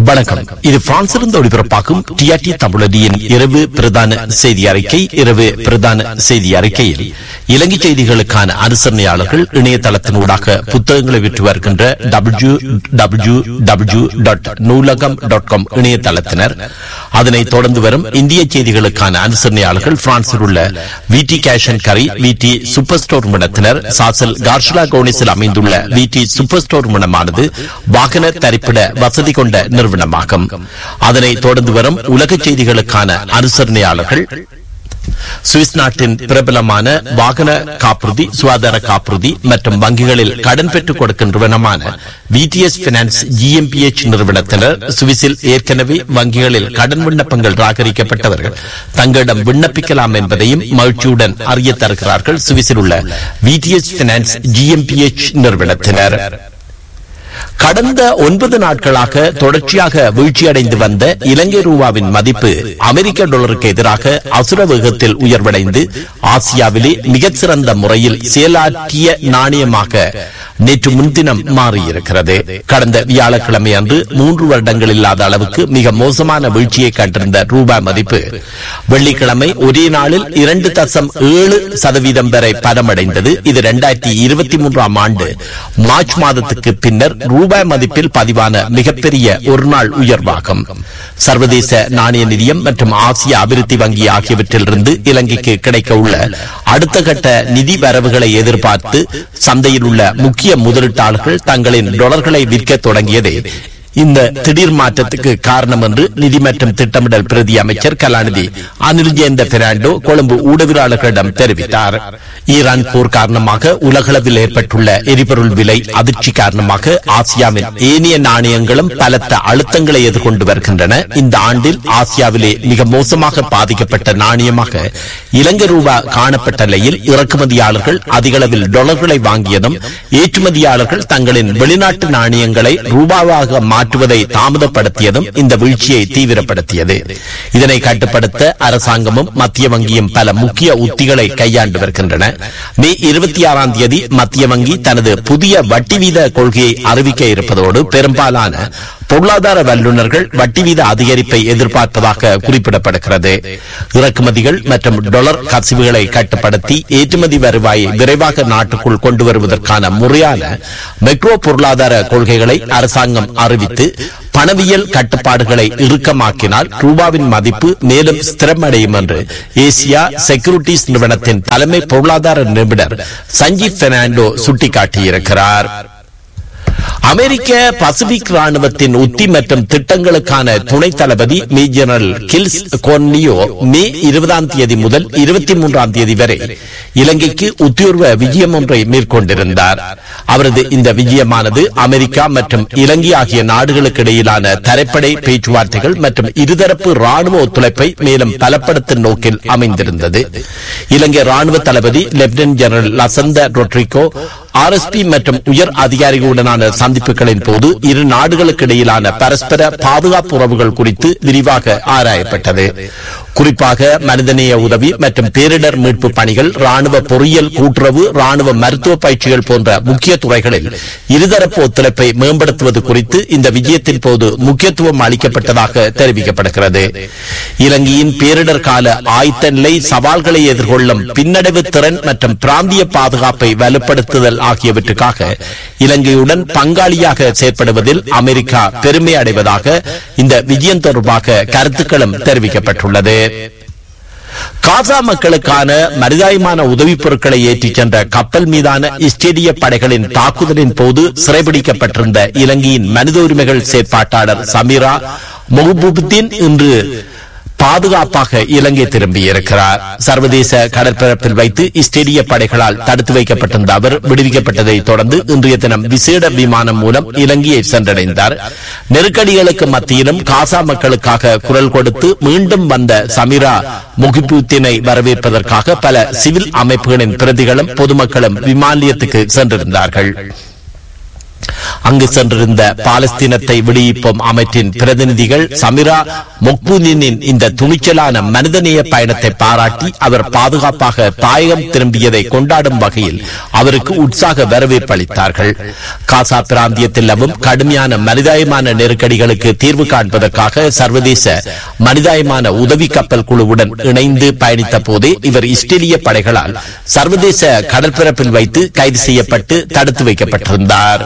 வணக்கம் இது பிரான்சிலிருந்து ஒளிபரப்பாகும் டிஆர்டி தமிழடியின் இரவு பிரதான செய்தி அறிக்கை இரவு பிரதான செய்தி அறிக்கையில் இலங்கை செய்திகளுக்கான அனுசரணையாளர்கள் இணையதளத்தினூடாக புத்தகங்களை விற்று வருகின்ற W W W dot Noolaham dot com இணையதளத்தினர் அதனைத் தொடர்ந்து வரும் இந்திய செய்திகளுக்கான அனுசரணையாளர்கள் பிரான்சில் உள்ள விடி கேஷ் அண்ட் கரி விடி சூப்பர் ஸ்டோர் நிறுவனத்தினர் சாசல் கார்ஷலா கோனிஸில் அமைந்துள்ள விடி சூப்பர் ஸ்டோர் நிறுவனமானது வாகன தரிப்பிட வசதி கொண்ட நிறுவனமாகும் அதனைத் தொடர்ந்து வரும் உலக செய்திகளுக்கான அனுசரணையாளர்கள் சுவிஸ் நாட்டின் பிரபலமான வாகன காப்புறுதி சுகாதார காப்புறுதி மற்றும் வங்கிகளில் கடன் பெற்றுக் கொடுக்கும் நிறுவனமான விடிஎஸ் பினான்ஸ் ஜிஎம்பிஎச் நிறுவனத்தினர் சுவிஸில் ஏற்கனவே வங்கிகளில் கடன் விண்ணப்பங்கள் ராகரிக்கப்பட்டவர்கள் தங்களிடம் விண்ணப்பிக்கலாம் என்பதையும் மகிழ்ச்சியுடன் அறிய தருகிறார்கள் சுவிஸில் உள்ள விடிஎஸ் பினான்ஸ் ஜிஎம்பிஎச் நிறுவனத்தினர் கடந்த ஒன்பது நாட்களாக தொடர்ச்சியாக வீழ்ச்சியடைந்து வந்த இலங்கை ரூபாவின் மதிப்பு அமெரிக்க டாலருக்கு எதிராக அசுர வேகத்தில் உயர்வடைந்து ஆசியாவிலே மிகச்சிறந்த முறையில் செயலாற்றிய நாணயமாக நேற்று முன்தினம் மாறியிருக்கிறது கடந்த வியாழக்கிழமை அன்று மூன்று வருடங்கள் இல்லாத அளவுக்கு மிக மோசமான வீழ்ச்சியை கண்டிருந்த ரூபாய் மதிப்பு வெள்ளிக்கிழமை ஒரே நாளில் இரண்டு தசம் ஏழு சதவீதம் வரை பலமடைந்தது இது இரண்டாயிரத்தி இருபத்தி மூன்றாம் ஆண்டு மார்ச் மாதத்துக்கு பின்னர் ரூபாய் மதிப்பில் பதிவான மிகப்பெரிய ஒரு நாள் உயர்வாகும் சர்வதேச நாணய நிதியம் மற்றும் ஆசிய அபிவிருத்தி வங்கி ஆகியவற்றிலிருந்து இலங்கைக்கு கிடைக்க உள்ள அடுத்த கட்ட நிதி வரவுகளை எதிர்பார்த்து சந்தையில் உள்ள முக்கிய முதலீட்டாளர்கள் தங்களின் டாலர்களை விற்க தொடங்கியதே இந்த திடீர் மாற்றத்துக்கு காரணம் என்று நிதி மற்றும் திட்டமிடல் பிரதி அமைச்சர் கலாநிதி அனில் ஜெயந்த பெர்னாண்டோ கொழும்பு ஊடகவியலாளர்களிடம் தெரிவித்தார் ஈரான் போர் காரணமாக உலகளவில் ஏற்பட்டுள்ள எரிபொருள் விலை அதிர்ச்சி காரணமாக ஆசியாவின் ஏனைய நாணயங்களும் பலத்த அழுத்தங்களை எதிர்கொண்டு வருகின்றன இந்த ஆண்டில் ஆசியாவிலே மிக மோசமாக பாதிக்கப்பட்ட நாணயமாக இலங்கை ரூபா காணப்பட்ட நிலையில் இறக்குமதியாளர்கள் அதிகளவில் டாலர்களை வாங்கியதும் ஏற்றுமதியாளர்கள் தங்களின் வெளிநாட்டு நாணயங்களை ரூபாவாக மாற்றுவதை தாமதப்படுத்தியதும் இந்த வீழ்ச்சியை தீவிரப்படுத்தியது இதனை கட்டுப்படுத்த அரசாங்கமும் மத்திய வங்கியும் பல முக்கிய உத்திகளை கையாண்டு வருகின்றன மே இருபத்தி ஆறாம் தேதி மத்திய வங்கி தனது புதிய வட்டி வீத கொள்கையை அறிவிக்க இருப்பதோடு பெரும்பாலான பொருளாதார வல்லுநர்கள் வட்டி வீத அதிகரிப்பை எதிர்பார்ப்பதாக குறிப்பிடப்படுகிறது இறக்குமதிகள் மற்றும் டொலர் கசிவுகளை கட்டுப்படுத்தி ஏற்றுமதி வருவாயை விரைவாக நாட்டுக்குள் கொண்டு வருவதற்கான முறையான மெக்ரோ பொருளாதார கொள்கைகளை அரசாங்கம் அறிவித்து பணவியல் கட்டுப்பாடுகளை இறுக்கமாக்கினால் ரூபாவின் மதிப்பு மேலும் ஸ்திரமடையும் என்று ஏசியா செக்யூரிட்டிஸ் நிறுவனத்தின் தலைமை பொருளாதார நிபுணர் சஞ்சீவ் பெர்னாண்டோ சுட்டிக்காட்டியிருக்கிறார் அமெரிக்க பசிபிக் ராணுவத்தின் உத்தி மற்றும் திட்டங்களுக்கான துணை தளபதி மேஜர் கில்ஸ் கோன்னியோ மே இருபதாம் தேதி முதல் இருபத்தி மூன்றாம் தேதி வரை இலங்கைக்கு உத்தியோர்வ விஜயம் ஒன்றை மேற்கொண்டிருந்தார் அவரது இந்த விஜயமானது அமெரிக்கா மற்றும் இலங்கை ஆகிய நாடுகளுக்கு இடையிலான தரைப்படை பேச்சுவார்த்தைகள் மற்றும் இருதரப்பு ராணுவ ஒத்துழைப்பை மேலும் பலப்படுத்தும் நோக்கில் அமைந்திருந்தது இலங்கை ராணுவ தளபதி lieutenant general Lasantha Rodrigo RSP மற்றும் உயர் அதிகாரிகளுடனான சந்திப்புகளின் போது இரு நாடுகளுக்கு இடையிலான பரஸ்பர பாதுகாப்பு உறவுகள் குறித்து விரிவாக ஆராயப்பட்டது குறிப்பாக மனிதநேய உதவி மற்றும் பேரிடர் மீட்பு பணிகள் ராணுவ பொறியியல் கூட்டுறவு ராணுவ மருத்துவ பயிற்சிகள் போன்ற முக்கிய துறைகளில் இருதரப்பு ஒத்துழைப்பை மேம்படுத்துவது குறித்து இந்த விஜயத்தின் போது முக்கியத்துவம் அளிக்கப்பட்டதாக தெரிவிக்கப்படுகிறது இலங்கையின் பேரிடர் கால ஆயத்த நிலை சவால்களை எதிர்கொள்ளும் பின்னடைவு திறன் மற்றும் பிராந்திய பாதுகாப்பை வலுப்படுத்துதல் ஆகியவற்றுக்காக இலங்கையுடன் பங்காளியாக செயற்படுவதில் அமெரிக்கா பெருமை அடைவதாக இந்த விஜயம் தொடர்பாக கருத்துக்களும் தெரிவிக்கப்பட்டுள்ளது காசா மக்களுக்கான மனிதாயமான உதவிப் பொருட்களை ஏற்றிச் சென்ற கப்பல் மீதான இஸ்டேடிய படைகளின் தாக்குதலின் போது சிறைபிடிக்கப்பட்டிருந்த இலங்கையின் மனித உரிமைகள் செயற்பாட்டாளர் சமீரா மொஹபுத்தீன் இன்று பாதுகாப்பாக இலங்கை திரும்பியிருக்கிறார் சர்வதேச கடற்பரப்பில் வைத்து இஸ்டேடிய படைகளால் தடுத்து வைக்கப்பட்டிருந்த அவர் விடுவிக்கப்பட்டதை தொடர்ந்து இன்றைய தினம் விசேட விமானம் மூலம் இலங்கையை சென்றடைந்தார் நெருக்கடிகளுக்கு மத்தியிலும் காசா மக்களுக்காக குரல் கொடுத்து மீண்டும் வந்த சமிரா முகிபுத்தினை வரவேற்பதற்காக பல சிவில் அமைப்புகளின் பிரதிகளும் பொதுமக்களும் விமானியத்துக்கு சென்றிருந்தார்கள் அங்கு சென்றிருந்த பாலஸ்தீனத்தை விடுவிப்போம் அமைப்பின் பிரதிநிதிகள் சமிரா மொக்பூனின் இந்த துணிச்சலான மனிதநேய பயணத்தை பாராட்டி அவர் பாதுகாப்பாக தாயகம் திரும்பியதை கொண்டாடும் வகையில் அவருக்கு உற்சாக வரவேற்பு அளித்தார்கள் காசா பிராந்தியத்தில் நிலவும் கடுமையான மனிதாயமான நெருக்கடிகளுக்கு தீர்வு காண்பதற்காக சர்வதேச மனிதாயமான உதவி கப்பல் குழுவுடன் இணைந்து பயணித்த போதே இவர் இஸ்ரேலிய படைகளால் சர்வதேச கடற்பரப்பில் வைத்து கைது செய்யப்பட்டு தடுத்து வைக்கப்பட்டிருந்தார்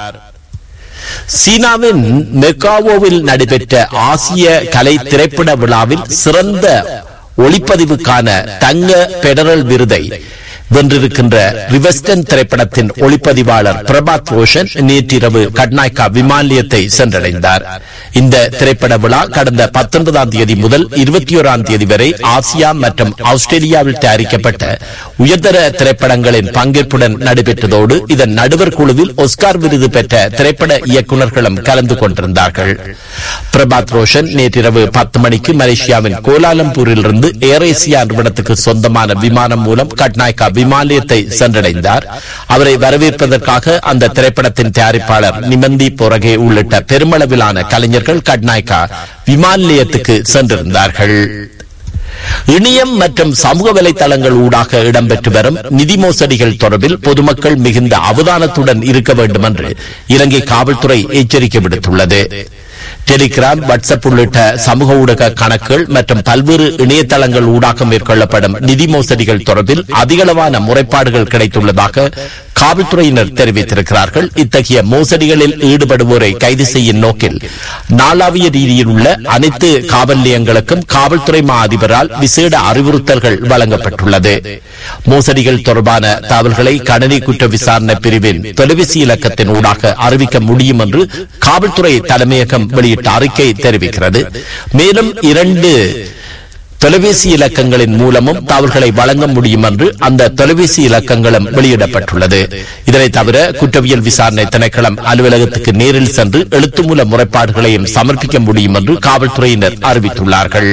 சீனாவின் மெக்காவோவில் நடைபெற்ற ஆசிய கலை திரைப்பட விழாவில் சிறந்த ஒளிப்பதிவுக்கான தங்க பெடரல் விருதை வென்றிருக்கின்ற ரிவெஸ்டன் திரைப்படத்தின் ஒளிப்பதிவாளர் பிரபாத் ரோஷன் நேற்றிரவு கட்நாய்கா விமான நிலையத்தை சென்றடைந்தார் இந்த திரைப்பட விழா கடந்த பத்தொன்பதாம் தேதி முதல் இருபத்தி ஓராம் தேதி வரை ஆசியா மற்றும் ஆஸ்திரேலியாவில் தயாரிக்கப்பட்ட உயர்தர திரைப்படங்களின் பங்கேற்புடன் நடைபெற்றதோடு இதன் நடுவர் குழுவில் ஒஸ்கார் விருது பெற்ற திரைப்பட இயக்குநர்களும் கலந்து கொண்டிருந்தார்கள் பிரபாத் ரோஷன் நேற்றிரவு பத்து மணிக்கு மலேசியாவின் கோலாலம்பூரில் இருந்து ஏர் ஏசியா நிறுவனத்துக்கு சொந்தமான விமானம் மூலம் கட்நாய்கா விமான நிலையத்தை சென்றடைந்தார் அவரை வரவேற்பதற்காக அந்த திரைப்படத்தின் தயாரிப்பாளர் நிமந்தி பொறகே உள்ளிட்ட பெருமளவிலான கலைஞர்கள் கட்நாய்கா விமான நிலையத்துக்கு சென்றிருந்தார்கள் இணையம் மற்றும் சமூக வலைதளங்கள் ஊடாக இடம்பெற்று வரும் நிதி மோசடிகள் தொடர்பில் பொதுமக்கள் மிகுந்த அவதானத்துடன் இருக்க வேண்டும் என்று இலங்கை காவல்துறை எச்சரிக்கை விடுத்துள்ளது டெலிகிராம் வாட்ஸ்அப் உள்ளிட்ட சமூக ஊடக கணக்குகள் மற்றும் பல்வேறு இணையதளங்கள் ஊடாக மேற்கொள்ளப்படும் நிதி மோசடிகள் தொடர்பில் அதிகளவான முறைப்பாடுகள் கிடைத்துள்ளதாக காவல்துறையினர் தெரிவித்திருக்கிறார்கள் இத்தகைய மோசடிகளில் ஈடுபடுவோரை கைது செய்யும் நோக்கில் நாளாவிய ரீதியில் உள்ள அனைத்து காவல் நிலையங்களுக்கும் காவல்துறை மா அதிபரால் விசேட அறிவுறுத்தல்கள் வழங்கப்பட்டுள்ளது மோசடிகள் தொடர்பான தகவல்களை கணனி குற்ற விசாரணை பிரிவின் தொலைபேசி இலக்கத்தின் ஊடாக அறிவிக்க முடியும் என்று காவல்துறை தலைமையகம் வெளியிட்ட அறிக்கை தெரிவிக்கிறது மேலும் இரண்டு தொலைபேசி இலக்கங்களின் மூலமும் தகவல்களை வழங்க முடியும் என்று அந்த தொலைபேசி இலக்கங்களும் வெளியிடப்பட்டுள்ளது இதனை தவிர குற்றவியல் விசாரணை திணைக்களம் அலுவலகத்துக்கு நேரில் சென்று எழுத்து மூல முறைப்பாடுகளையும் சமர்ப்பிக்க முடியும் என்று காவல்துறையினர் அறிவித்துள்ளார்கள்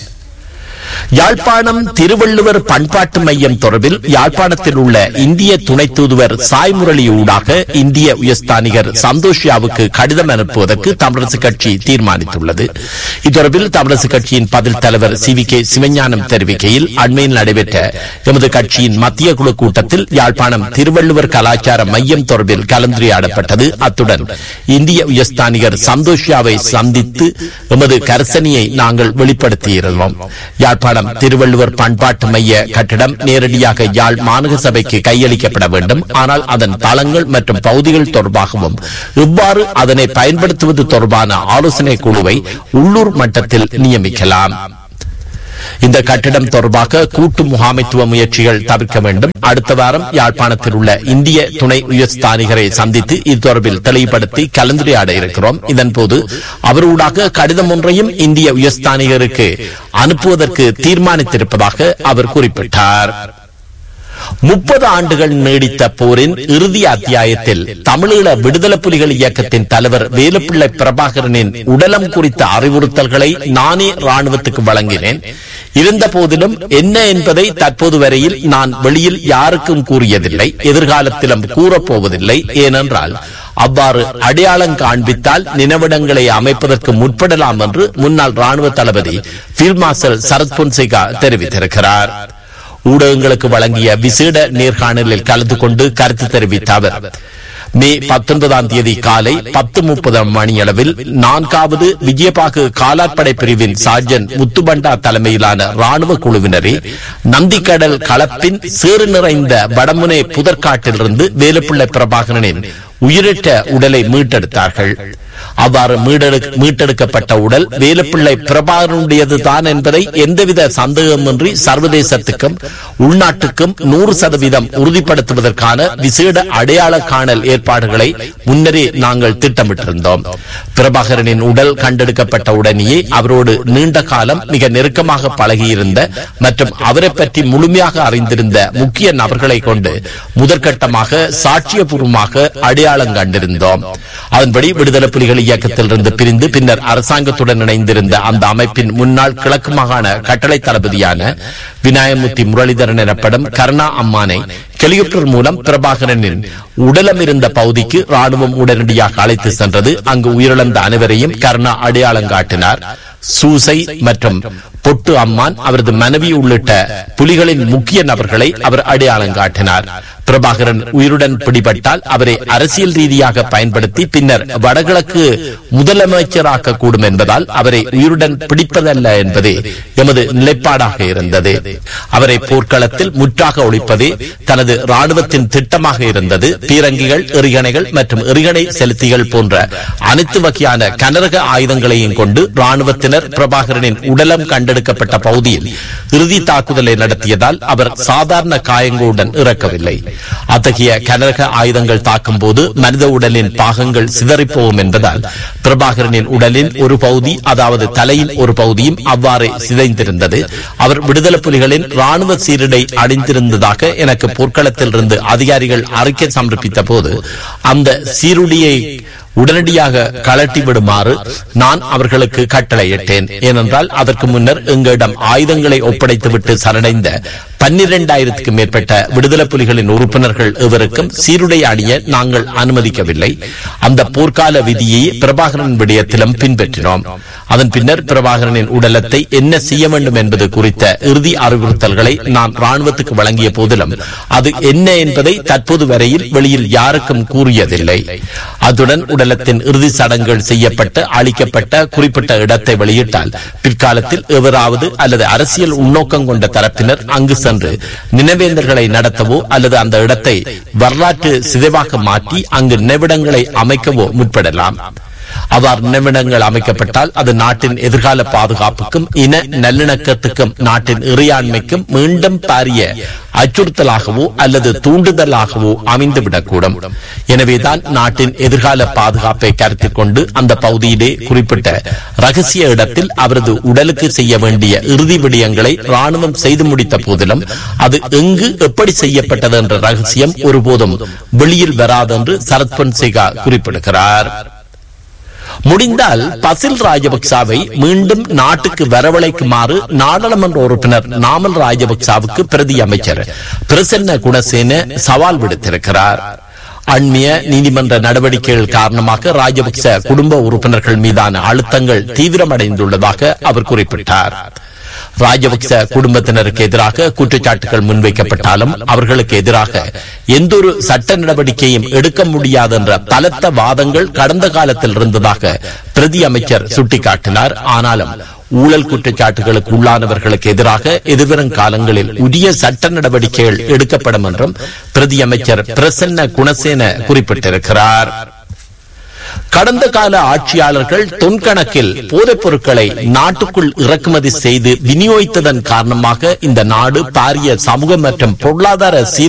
யாழ்ப்பாணம் திருவள்ளுவர் பண்பாட்டு மையம் தொடர்பில் யாழ்ப்பாணத்தில் உள்ள இந்திய துணை தூதுவர் சாய் முரளி ஊடாக இந்திய உயர்ஸ்தானிகர் சந்தோஷ்யாவுக்கு கடிதம் அனுப்புவதற்கு தமிழரசு கட்சி தீர்மானித்துள்ளது இத்தொடர்பில் தமிழரசு கட்சியின் பதில் தலைவர் சி வி கே சிவஞானம் தெரிவிக்கையில் அண்மையில் நடைபெற்ற எமது கட்சியின் மத்திய குழு கூட்டத்தில் யாழ்ப்பாணம் திருவள்ளுவர் கலாச்சார மையம் தொடர்பில் கலந்துரையாடப்பட்டது அத்துடன் இந்திய உயர்ஸ்தானிகர் சந்தோஷ்யாவை சந்தித்து எமது கரசனியை நாங்கள் வெளிப்படுத்தியிருந்தோம் யாழ்ப்பாணம் திருவள்ளுவர் பண்பாட்டு மைய கட்டிடம் நேரடியாக யாழ் மாநகர சபைக்கு கையளிக்கப்பட வேண்டும் ஆனால் அதன் தளங்கள் மற்றும் பகுதிகள் தொடர்பாகவும் இவ்வாறு அதனை பயன்படுத்துவது தொடர்பான ஆலோசனை குழுவை உள்ளூர் மட்டத்தில் நியமிக்கலாம் இந்த கட்டிடம் தொடர்பாக கூட்டு முகாமைத்துவ முயற்சிகள் தவிர்க்க வேண்டும் அடுத்த வாரம் யாழ்ப்பாணத்தில் உள்ள இந்திய துணை உயர்ஸ்தானிகரை சந்தித்து இது தொடர்பில் தெளிவுபடுத்தி கலந்துரையாட இருக்கிறோம் இதன்போது அவரூடாக கடிதம் ஒன்றையும் இந்திய உயர்ஸ்தானிகருக்கு அனுப்புவதற்கு தீர்மானித்திருப்பதாக அவர் குறிப்பிட்டார் முப்பது ஆண்டுகள் நீடித்த போரின் இறுதி அத்தியாயத்தில் தமிழீழ விடுதலை புலிகள் இயக்கத்தின் தலைவர் வேலுப்பிள்ளை பிரபாகரனின் உடலம் குறித்த அறிவுறுத்தல்களை நானே ராணுவத்துக்கு வழங்கினேன் இருந்த போதிலும் என்ன என்பதை தற்போது வரையில் நான் வெளியில் யாருக்கும் கூறியதில்லை எதிர்காலத்திலும் கூறப்போவதில்லை ஏனென்றால் அவ்வாறு அடையாளம் காண்பித்தால் நினைவிடங்களை அமைப்பதற்கு முற்படலாம் என்று முன்னாள் ராணுவ தளபதி ஃபீல்ட் மார்ஷல் சரத் பொன்சேகா தெரிவித்திருக்கிறார் ஊடகங்களுக்கு வழங்கிய விசேட நேர்காணலில் கலந்து கொண்டு கருத்து தெரிவித்த அவர் மே பத்தொன்பதாம் தேதி காலை பத்து முப்பது மணியளவில் நான்காவது விஜயபாகு காலாட்படை பிரிவின் சார்ஜன் முத்துபண்டா தலைமையிலான ராணுவ குழுவினரே நந்திக்கடல் களப்பின் சேறு நிறைந்த வடமுனை புதற்காட்டிலிருந்து வேலுப்பிள்ளை பிரபாகரனின் உயிரிட்ட உடலை மீட்டெடுத்தார்கள் அவ்வாறு மீட்டெடுக்கப்பட்ட உடல் வேலுப்பிள்ளை பிரபாகரனுடையதுதான் என்பதை எந்தவித சந்தேகமின்றி சர்வதேசத்துக்கும் உள்நாட்டுக்கும் நூறு சதவீதம் உறுதிப்படுத்துவதற்கான விசேட அடையாள காணல் ஏற்பாடுகளை முன்னரே நாங்கள் திட்டமிட்டிருந்தோம் பிரபாகரனின் உடல் கண்டெடுக்கப்பட்ட உடனேயே அவரோடு நீண்ட காலம் மிக நெருக்கமாக பழகியிருந்த மற்றும் அவரை பற்றி முழுமையாக அறிந்திருந்த முக்கிய நபர்களை கொண்டு முதற்கட்டமாக சாட்சியபூர்வமாக அடையாள அடையாளம் கண்டிருந்தோம் அதன்படி விடுதலை புலிகள் இயக்கத்திலிருந்து பிரிந்து பின்னர் அரசாங்கத்துடன் இணைந்திருந்த அந்த அமைப்பின் முன்னாள் கிழக்கு மாகாண கட்டளை தளபதியான விநாயகமூர்த்தி முரளிதரன் எனப்படும் கருணா அம்மானை ஹெலிகாப்டர் மூலம் பிரபாகரனின் உடலம் இருந்த பகுதிக்கு ராணுவம் உடனடியாக அழைத்து சென்றது அங்கு உயிரிழந்த அனைவரையும் கருணா அடையாளம் காட்டினார் சூசை மற்றும் பொட்டு அம்மான் அவரது மனைவி உள்ளிட்ட புலிகளின் முக்கிய நபர்களை அவர் அடையாளம் காட்டினார் பிரபாகரன் உயிருடன் பிடிபட்டால் அவரை அரசியல் ரீதியாக பயன்படுத்தி பின்னர் வடகிழக்கு முதலமைச்சராக்க கூடும் என்பதால் அவரை உயிருடன் பிடிப்பதல்ல என்பதே எமது நிலைப்பாடாக இருந்தது அவரை போர்க்களத்தில் முற்றாக ஒழிப்பதே தனது ராணுவத்தின் திட்டமாக இருந்தது பீரங்கிகள் எறிகணைகள் மற்றும் எறிகணை செலுத்திகள் போன்ற அனைத்து வகையான கனரக ஆயுதங்களையும் கொண்டு ராணுவத்தினர் பிரபாகரனின் உடலம் கண்டெடுக்கப்பட்ட பகுதியில் இறுதி தாக்குதலை நடத்தியதால் அவர் சாதாரண காயங்களுடன் இறக்கவில்லை அத்தகைய கனரக ஆயுதங்கள் தாக்கும் போது மனித உடலின் பாகங்கள் சிதறிப்போகும் என்பதால் பிரபாகரனின் உடலின் ஒரு பகுதி அதாவது தலையின் ஒரு பகுதியும் அவ்வாறே சிதைந்திருந்தது அவர் விடுதலை புலிகளின் ராணுவ சீருடை அணிந்திருந்ததாக எனக்கு போர்க்களத்தில் இருந்து அதிகாரிகள் அறிக்கை சமர்ப்பித்த போது அந்த சீருடையை உடனடியாக கலட்டி விடுமாறு நான் அவர்களுக்கு கட்டளையிட்டேன் ஏனென்றால் அதற்கு முன்னர் எங்களிடம் ஆயுதங்களை ஒப்படைத்துவிட்டு சரணடைந்த பன்னிரண்டாயிரத்துக்கும் மேற்பட்ட விடுதலை புலிகளின் உறுப்பினர்கள் எவருக்கும் சீருடை அணிய நாங்கள் அனுமதிக்கவில்லை அந்த போர்க்கால விதியை பிரபாகரன் விடயத்திலும் பின்பற்றினோம் அதன் பின்னர் பிரபாகரனின் உடலத்தை என்ன செய்ய வேண்டும் என்பது குறித்த இறுதி அறிவுறுத்தல்களை நான் ராணுவத்துக்கு வழங்கிய போதிலும் அது என்ன என்பதை தற்போது வரையில் வெளியில் யாருக்கும் கூறியதில்லை அத்துடன் உடலத்தின் இறுதி சடங்குகள் செய்யப்பட்டு அளிக்கப்பட்ட குறிப்பிட்ட இடத்தை வெளியிட்டால் பிற்காலத்தில் எவராவது அல்லது அரசியல் உள்நோக்கம் கொண்ட தரப்பினர் அங்கு சென்று நினைவேந்தல்களை நடத்தவோ அல்லது அந்த இடத்தை வரலாற்று சிதைவாக மாற்றி அங்கு நினைவிடங்களை அமைக்கவோ முற்படலாம் அவ்வாறு நினைவிடங்கள் அமைக்கப்பட்டால் அது நாட்டின் எதிர்கால பாதுகாப்புக்கும் இன நல்லிணக்கத்துக்கும் நாட்டின் இறையாண்மைக்கும் மீண்டும் பாரிய அச்சுறுத்தலாகவோ அல்லது தூண்டுதலாகவோ அமைந்துவிடக்கூடும் எனவேதான் நாட்டின் எதிர்கால பாதுகாப்பை கருத்தில் கொண்டு அந்த பகுதியிலே குறிப்பிட்ட ரகசிய இடத்தில் அவரது உடலுக்கு செய்ய வேண்டிய இறுதி விடயங்களை ராணுவம் செய்து முடித்த போதிலும் அது எங்கு எப்படி செய்யப்பட்டது என்ற ரகசியம் ஒருபோதும் வெளியில் வராது என்று சரத் பொன்சேகா குறிப்பிடுகிறார் முடிந்தால் பசில் ராஜபக்சாவை மீண்டும் நாட்டுக்கு வரவழைக்குமாறு நாடாளுமன்ற உறுப்பினர் நாமல் ராஜபக்சாவுக்கு பிரதி அமைச்சர் பிரசன்ன குணசேன சவால் விடுத்திருக்கிறார் அண்மைய நீதிமன்ற நடவடிக்கைகள் காரணமாக ராஜபக்ச குடும்ப உறுப்பினர்கள் மீதான அழுத்தங்கள் தீவிரமடைந்துள்ளதாக அவர் குறிப்பிட்டார் ராஜபக்ச குடும்பத்தினருக்கு எதிராக குற்றச்சாட்டுகள் முன்வைக்கப்பட்டாலும் அவர்களுக்கு எதிராக எந்தொரு சட்ட நடவடிக்கையும் எடுக்க முடியாது என்ற பலத்த வாதங்கள் கடந்த காலத்தில் இருந்ததாக பிரதி அமைச்சர் சுட்டிக்காட்டினார் ஆனாலும் ஊழல் குற்றச்சாட்டுகளுக்கு உள்ளானவர்களுக்கு எதிராக எதிர்வரும் காலங்களில் உரிய சட்ட நடவடிக்கைகள் எடுக்கப்படும் என்றும் பிரதி அமைச்சர் பிரசன்ன குணசேன குறிப்பிட்டிருக்கிறார் கடந்த கால ஆட்சியாளர்கள் தொன்கணக்கில் போதைப் பொருட்களை நாட்டுக்குள் இறக்குமதி செய்து விநியோகித்ததன் காரணமாக இந்த நாடு பாரிய சமூக மற்றும் பொருளாதார சீர்கே